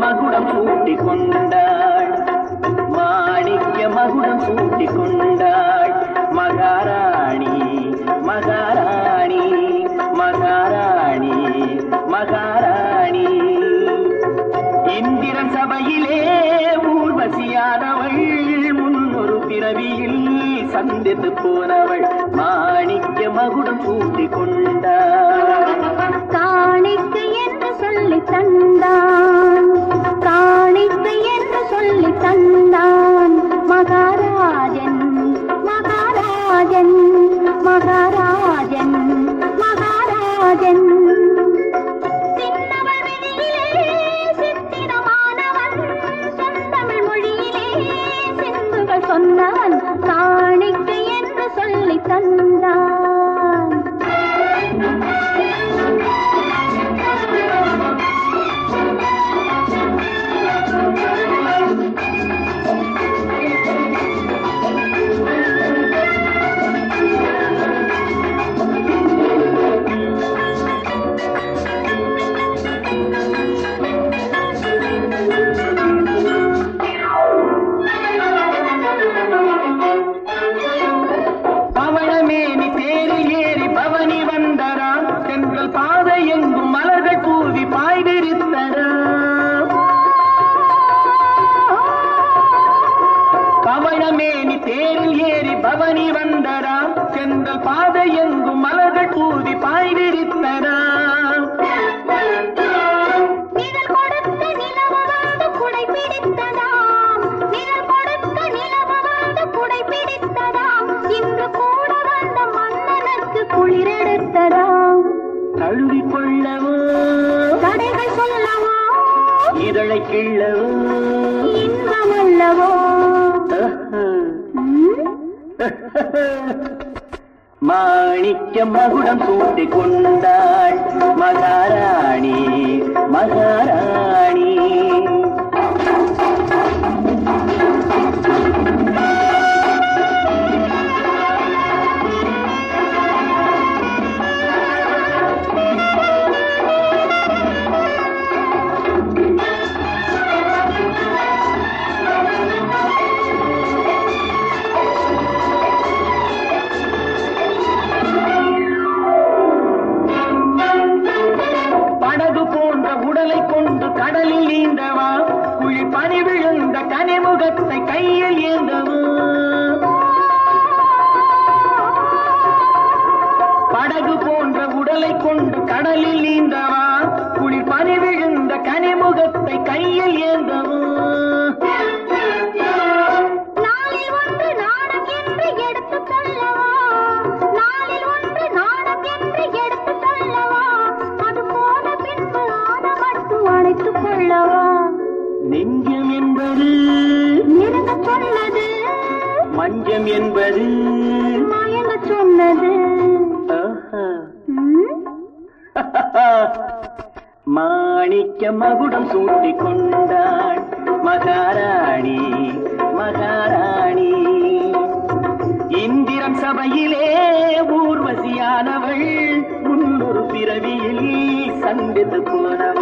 மகுடம் சூட்டிக் கொண்டாள் மாணிக்க மகுடம் சூட்டிக் கொண்டாள் மகாராணி மகாராணி மகாராணி மகாராணி இந்திரன் சபையிலே ஊர்வசியானவள் முன்னொரு பிறவியில் சந்தித்து போனவள் மாணிக்க மகுடம் சூட்டிக் கொண்டாள் காணிக்கை என்று சொல்லி தந்தான் காணிக்கை என்று சொல்லி தந்தான் மகாராஜன் மகாராஜன் மகாராஜன் மகாராஜன் சின்னவள் வெளியிலே சித்திரமானவன் செந்தமிழ் மொழியிலே சிந்துகள் சொன்னவன் காணிக்கை என்று சொல்லி தந்தான் பவளமேனி தேரில் ஏறி பவனி வந்தராம் சென்றல் பாதை எங்கும் மலர்கள் பூவி பாய்விரித்தராம் பவளமேனி தேரில் ஏறி பவனி வந்தராம் சென்றல் பாதை எங்கும் மலர்கள் பூவி பாய்விரித்தராம் நிழல் கொடுத்த நிலவு வந்து குடை பிடித்ததாம் நிழல் கொடுத்த நிலவு வந்து குடை பிடித்ததாம் இன்று கூட வந்த மன்னனுக்கு குளிரெடுத்ததாம் தழுவிக் கொள்ளவோ தடைகள் சொல்லவோ இதழை கிள்ளவோ இன்பமல்லவோ ம்? மாணிக்க மகுடம் சூட்டிக் கொண்டாள் மகாராணி மகாராணி படகு போன்ற உடலை கொண்டு கடலில் நீந்தவா குழி பனி விழுந்த கனிமுகத்தை கையில் ஏந்தவா படகு போன்ற உடலை கொண்டு கடலில் நீந்தவா குழி பனி விழுந்த கனிமுகத்தை கையில் ஏந்தவா நாளில் ஒன்று நாணம் என்று எடுத்துச் சொல்லவா நாளில் ஒன்று நாணம் என்று எடுத்துச் சொல்லவா அது போன பின்பு ஆன மட்டும் அணைத்துக் கொள்ளவா நெஞ்சம் என்பது நெருங்கச் சொன்னது மஞ்சம் என்பது மயங்கச் சொன்னது ஆஹா. ம்? மாணிக்க மகுடம் சூட்டிக் கொண்டாள் மகாராணி மகாராணி இந்திரன் சபையிலே ஊர்வசியானவள் முன்னொரு பிறவியில் சந்தித்து போனவள்